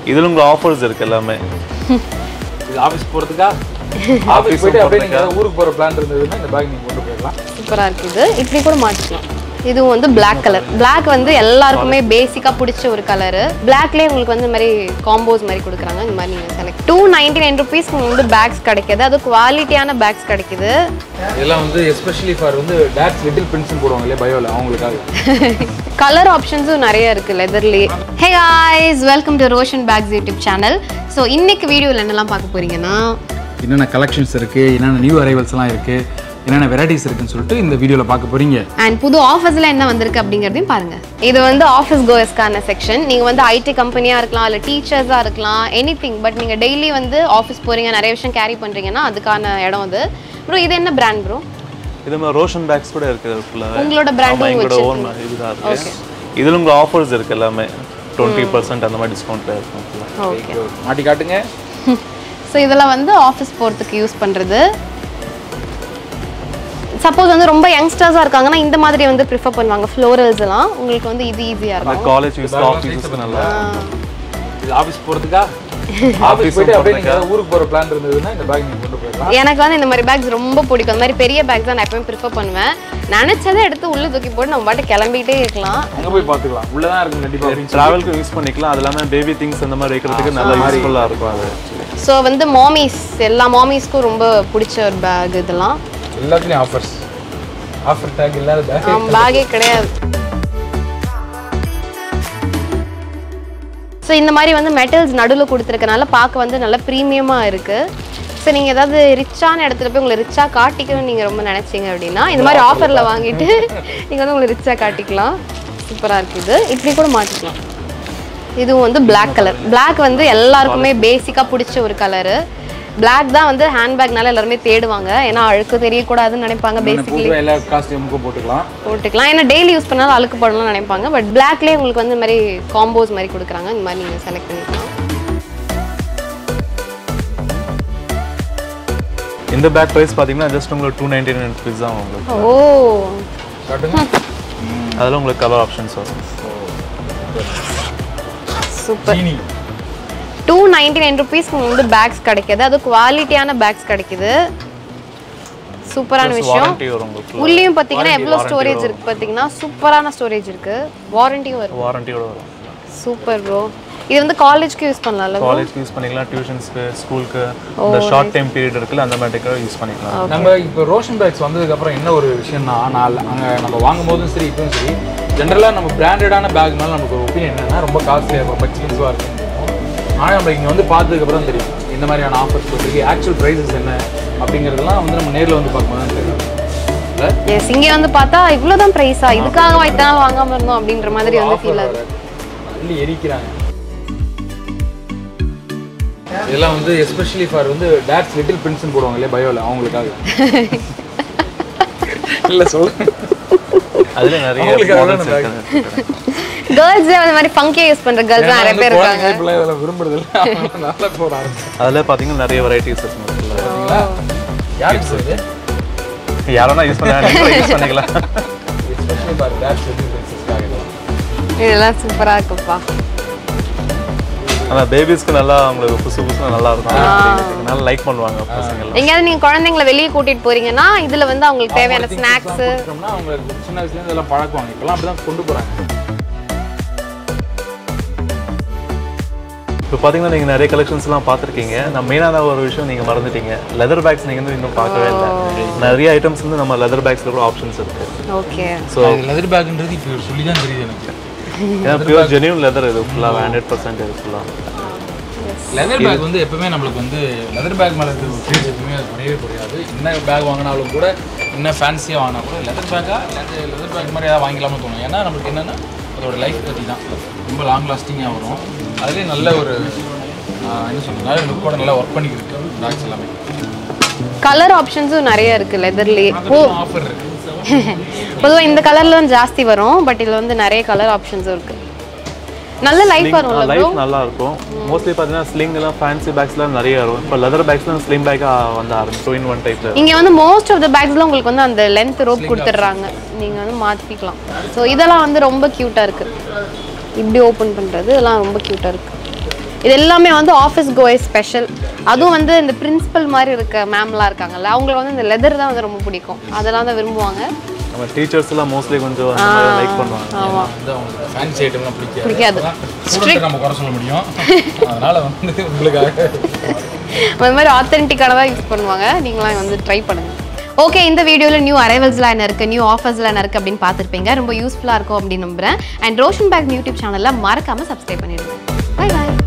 இதில் உங்களுக்கு ஆஃபர்ஸ் இருக்கு எல்லாமே இது ஆஃபீஸ் போகிறதுக்கா ஆஃபீஸ் போயிட்டு அப்படியே நீங்கள் ஏதாவது ஊருக்கு போகிற பிளான் இருந்ததுன்னா இந்த பேக் நீங்கள் கொண்டு போயிடலாம் சூப்பராக இருக்குது இப்படி கூட மாற்றிக்கலாம் இதுவும் வந்து Black கலர் Black வந்து எல்லாருக்குமே பேசிக்காக பிடிச்ச ஒரு கலரு பிளாக்லேயே உங்களுக்கு வந்து இந்த மாதிரி காம்போஸ் மாதிரி கொடுக்குறாங்க இந்த மாதிரி நீங்கள் select two ninety nine rupees வந்து பேக்ஸ் கிடைக்குது அது குவாலிட்டியான பேக்ஸ் கிடைக்குது இதெல்லாம் வந்து எஸ்பெஷலி ஃபார் வந்து டேட்ஸ் லிட்டில் பிரின்ஸ்னு போடுவாங்க இல்லையா பயோவில் அவங்களுக்காக கலர் ஆப்ஷன்ஸும் நிறைய இருக்குது லெதர்லேயே hey guys welcome to Roshan bags YouTube channel so இன்னைக்கு வீடியோவில் என்னெல்லாம் பார்க்க போறீங்கன்னா என்னென்ன கலெக்ஷன்ஸ் இருக்குது என்னென்ன நியூ அரைவல்ஸ்லாம் இருக்குது என்னென்ன வெரைட்டிஸ் இருக்குன்னு சொல்லிட்டு இந்த வீடியோவில் பார்க்க போகிறீங்க அண்ட் புது ஆஃபர்ஸ்ல என்ன வந்திருக்கு அப்படிங்கிறதையும் பாருங்க இது வந்து ஆஃபீஸ் கோயஸ்க்கான செக்ஷன் நீங்க வந்து ஐடி கம்பெனியா இருக்கலாம் இல்ல டீச்சர்ஸா இருக்கலாம் எனி திங் பட் நீங்க டெய்லி வந்து ஆஃபீஸ் போறீங்க நிறைய விஷயம் கேரி பண்றீங்கன்னா அதுக்கான இடம் அது ப்ரோ இது என்ன பிராண்ட் ப்ரோ இது மாதிரி ரோஷன் பேக்ஸ் கூட இருக்குது ஃபுல்லாக உங்களோட branding எங்களோட ஓன் இதுதான் இருக்கு இதில் உங்களுக்கு ஆஃபர்ஸ் இருக்கு எல்லாமே டுவெண்ட்டி பர்சன்ட் அந்த மாதிரி டிஸ்கவுண்ட்டில் இருக்கும் ஃபுல்லாக ஓகே மாட்டி காட்டுங்க ஸோ இதெல்லாம் வந்து ஆஃபீஸ் போகிறதுக்கு யூஸ் பண்ணுறது சப்போஸ் வந்து ரொம்ப யங்ஸ்டர்ஸாக இருக்காங்கன்னா இந்த மாதிரி வந்து ப்ரிஃபர் பண்ணுவாங்க ஃப்ளோரல்ஸ் எல்லாம் உங்களுக்கு வந்து இது ஈஸியாக அந்த இருக்கும் காலேஜ் யூஸ் ஆஃபீஸஸ்க்கு நல்லா இது ஆஃபீஸ் போகிறதுக்கா ஆஃபீஸ் போயிட்டு அப்படியே நீங்கள் ஏதாவது ஊருக்கு போகிற பிளான் இருந்ததுன்னா இந்த பேக் நீங்கள் கொண்டு போயிடலாம் எனக்கு வந்து இந்த மாதிரி பேக்ஸ் ரொம்ப பிடிக்கும் அந்த மாதிரி பெரிய பேக்ஸ் தான் நான் எப்பவுமே ப்ரிஃபர் பண்ணுவேன் நினச்சதை எடுத்து உள்ளே தூக்கி போட்டு நம்ம பாட்டு கிளம்பிட்டே இருக்கலாம் அங்கே போய் பார்த்துக்கலாம் உள்ளே தான் இருக்கும் கண்டிப்பாக ட்ராவல்க்கு யூஸ் பண்ணிக்கலாம் அது இல்லாமல் பேபி திங்ஸ் அந்த மாதிரி வைக்கிறதுக்கு நல்லா யூஸ்ஃபுல்லாக இருக்கும் அது ஸோ வந்து மாமிஸ் எல்லா மாமிஸ்க்கும் ரொம்ப பிடிச்ச ஒரு பேக் இதெல்லாம் எல்லாத்துலேயும் ஆஃபர்ஸ் ஆஃபர் டேக் இல்லாத பேக் பேக்கே கிடையாது ஸோ இந்த மாதிரி வந்து மெட்டல்ஸ் நடுவில் கொடுத்துருக்கனால பார்க்க வந்து நல்லா ப்ரீமியமாக இருக்குது ஸோ நீங்கள் ஏதாவது ரிச்சான இடத்துல போய் உங்களை ரிச்சாக காட்டிக்கணும்னு நீங்கள் ரொம்ப நினச்சிங்க அப்படின்னா இந்த மாதிரி ஆஃபரில் வாங்கிட்டு நீங்கள் வந்து உங்களை ரிச்சாக காட்டிக்கலாம் சூப்பராக இருக்குது இப்படி கூட மாற்றிக்கலாம் இதுவும் வந்து Black கலர் Black வந்து எல்லாருக்குமே பேசிக்காக பிடிச்ச ஒரு கலரு Black தான் வந்து ஹேண்ட்பேக்னால எல்லாருமே தேடுவாங்க ஏன்னா அழுக்கு தெரியக்கூடாதுன்னு நினைப்பாங்க பேசிக்கலி பொதுவாக எல்லா காஸ்டியூமுக்கும் போட்டுக்கலாம் போட்டுக்கலாம் ஏன்னா டெய்லி யூஸ் பண்ணாலும் அழுக்கு படணும்னு நினைப்பாங்க பட் பிளாக்லேயே உங்களுக்கு வந்து இந்த மாதிரி காம்போஸ் மாதிரி கொடுக்குறாங்க இந்த மாதிரி நீங்கள் செலக்ட் பண்ணிக்கலாம் இந்த பேக் ப்ரைஸ் பார்த்தீங்கன்னா ஜஸ்ட் உங்களுக்கு டூ நைன்டி நைன் ருபீஸ் தான் உங்களுக்கு ஓ காட்டுங்க அதில் உங்களுக்கு கலர் ஆப்ஷன்ஸ் வரும் சூப்பர் சீனி டூ நைன்டி நைன் ருபீஸ்க்கு வந்து பேக்ஸ் கிடைக்குது அது குவாலிட்டியான பேக்ஸ் கிடைக்குது சூப்பரான விஷயம் வாரண்டி வரும் உங்களுக்கு உள்ளேயும் பார்த்தீங்கன்னா எவ்வளோ ஸ்டோரேஜ் இருக்கு பார்த்தீங்கன்னா சூப்பரான ஸ்டோரேஜ் இருக்கு வாரண்டியும் வரும் வாரண்டியோட வரும் சூப்பர் ப்ரோ இது வந்து காலேஜ்க்கு யூஸ் பண்ணலாம்ல bro? காலேஜ்க்கு யூஸ் பண்ணிக்கலாம் டியூஷன்ஸ்க்கு ஸ்கூலுக்கு இந்த ஷார்ட் டைம் பீரியட் இருக்குல்ல அந்த மாதிரி யூஸ் பண்ணிக்கலாம் நம்ம இப்போ ரோஷன் பேக்ஸ் வந்ததுக்கப்புறம் என்ன ஒரு விஷயம்னா நான் அங்கே நம்ம வாங்கும் போதும் சரி இப்பவும் சரி ஜென்ரலாக நம்ம பிராண்டடான பேக் மேலே நமக்கு ஒரு ஒப்பீனியன் என்னன்னா ரொம்ப காஸ்ட்லியாக இருக்கும் ரொம்ப எக்ஸ்பென்சிவாக இருக்கும் ஆனால் நம்ம இங்கே வந்து பார்த்ததுக்கப்புறம் தெரியும் இந்த மாதிரியான ஆஃபர்ஸ் போட்டுருக்கு ஆக்சுவல் ப்ரைஸஸ் என்ன அப்படிங்கிறதெல்லாம் வந்து நம்ம நேரில் வந்து பார்க்கும்போது தான் தெரியும் இல்லை எஸ் இங்கே வந்து பார்த்தா இவ்வளோதான் ப்ரைஸா இதுக்காக இத்தனை நாள் வாங்காம இருந்தோம் அப்படின்ற மாதிரி வந்து ஃபீல் ஆகுது அள்ளி எரிக்கிறாங்க இதெல்லாம் வந்து எஸ்பெஷலி ஃபார் வந்து டேட்ஸ் லிட்டில் பிரின்ஸ்னு போடுவாங்க இல்லையா பயோவில் அவங்களுக்காக இல்லை சொல்லுங்க அதில் நிறைய அவங்களுக்கு models அதான் இருக்கு. கேர்ள்ஸ் அந்த மாதிரி ஃபங்கியாக யூஸ் பண்ற கேர்ள்ஸ் நிறைய பேர் இருக்காங்க இப்பெல்லாம் இதெல்லாம் விரும்புறது இல்லை அவங்க நல்லா போகிறாங்க அதில் பார்த்தீங்கன்னா நிறைய வெரைட்டிஸ் இருக்கு உங்களுக்கு. பார்த்தீங்களா யாருக்கு சார் இது யாரெல்லாம் யூஸ் பண்ண யூஸ் பண்ணிக்கலாம் எஸ்பெஷலி ஃபார் டேட்ஸ் லிட்டில் பிரின்சஸ்க்காக இதெல்லாம் இதெல்லாம் சூப்பரா இருக்குப்பா ஆனால் பேபிஸ்க்கு நல்லா அவங்களுக்கு புதுசு புதுசு நல்லா இருக்கும் நல்லா லைக் பண்ணுவாங்க பசங்க எல்லாம் எங்கேயாவது நீங்க குழந்தைங்களை வெளியே கூட்டிட்டு போறீங்கன்னா இதுல வந்து அவங்களுக்கு தேவையான ஸ்நாக்ஸ் கொடுத்தோம்னா அவங்க சின்ன வயசுலேருந்து இதெல்லாம் பழக்குவாங்க இப்பெல்லாம் அப்படி தான் கொண்டு போகிறாங்க இப்போ பார்த்தீங்கன்னா நீங்கள் நிறைய கலெக்ஷன்ஸ்லாம் பார்த்துருக்கீங்க நான் மெயினான ஒரு விஷயம் நீங்கள் மறந்துட்டீங்க லெதர் பேக்ஸ் நீங்கள் வந்து இன்னும் பார்க்கவே இல்லை நிறைய ஐட்டம்ஸ் வந்து நம்ம லெதர் பேக்ஸில் கூட ஆப்ஷன்ஸ் இருக்கு ஓகே ஸோ லெதர் பேக்ன்றது இப்போ சொல்லி தான் தெரியுது எனக்கு ஏன்னா பியூர் ஜெனியூன் லெதர் இது ஃபுல்லாக ஹண்ட்ரட் பர்சன்ட் இது ஃபுல்லாக லெதர் பேக் வந்து எப்பவுமே நம்மளுக்கு வந்து லெதர் பேக் மேலே இருக்கிற ஒரு ஃபீல் எப்பவுமே அது குறையவே குறையாது என்ன பேக் வாங்கினாலும் கூட என்ன ஃபேன்சியாக வாங்கினா கூட லெதர் பேக்காக லெதர் லெதர் பேக் மாதிரி ஏதாவது வாங்கிக்கலாம்னு தோணும் ஏன்னா நம்மளுக்கு என்னென்னா அதோட லைஃப் பற்றி தான் ரொம்ப லாங் லாஸ்டிங்காக வரும் அதுலேயே நல்ல ஒரு ஆஹ், என்ன சொல்றது நல்ல லுக்கோட நல்லா ஒர்க் பண்ணிக்கிட்டு பேக்ஸ் எல்லாமே கலர் ஆப்ஷன்ஸும் நிறைய இருக்கு லெதர்லயே ஆஃபர் இருக்கு பொதுவா இந்த கலர்ல தான் ஜாஸ்தி வரும் பட் இதுல வந்து நிறைய கலர் ஆப்ஷன்ஸும் இருக்கு நல்ல லைஃப் வரும்ல ப்ரோ லைஃப் நல்லா இருக்கும் மோஸ்ட்லி பார்த்தீங்கன்னா ஸ்லிங் எல்லாம் ஃபேன்சி பேக்ஸ்லாம் நிறைய வரும் இப்போ லெதர் பேக்ஸ்லாம் ஸ்லிம் பேக்காக வந்து ஆரம்பிச்சு டூ இன் ஒன் டைப்பில் இங்க வந்து மோஸ்ட் ஆஃப் த பேக்ஸ்ல உங்களுக்கு வந்து அந்த லென்த் ரோப் கொடுத்துட்றாங்க நீங்க வந்து மாத்திக்கலாம் ஸோ இதெல்லாம் வந்து ரொம்ப கியூட்டா இருக்கு இப்படி ஓப்பன் பண்றது இதெல்லாம் ரொம்ப கியூட்டா இருக்கு இது எல்லாமே வந்து ஆஃபீஸ் கோய் ஸ்பெஷல் அதுவும் வந்து இந்த பிரின்சிபல் மாதிரி இருக்க மேம்லாம் இருக்காங்கல்ல அவங்களுக்கு வந்து இந்த லெதர் தான் வந்து ரொம்ப பிடிக்கும் அதெல்லாம் தான் விரும்புவாங்க நம்ம டீச்சர்ஸ் எல்லாம் மோஸ்ட்லி கொஞ்சம் லைக் பண்ணுவாங்க ஆமாம் வந்து அவங்களுக்கு ஃபேன்சி ஐட்டம்லாம் பிடிக்காது பிடிக்காது. ஸ்டூடெண்ட் நம்ம குறை சொல்ல முடியும் அதனால வந்து உங்களுக்காக அந்த மாதிரி ஆத்தென்டிக்கானதாக யூஸ் பண்ணுவாங்க நீங்களாம் வந்து ட்ரை பண்ணுங்க ஓகே இந்த வீடியோவில் நியூ அரைவல்ஸ்லாம் என்ன இருக்குது நியூ ஆஃபர்ஸ்லாம் என்ன இருக்குது அப்படின்னு பார்த்துருப்பீங்க ரொம்ப யூஸ்ஃபுல்லாக இருக்கும் அப்படின்னு நம்புறேன் அண்ட் ரோஷன் பேக் யூடியூப் சேனலில் மறக்காமல் சப்ஸ்கிரைப் பண்ணிடுங்க பை பாய்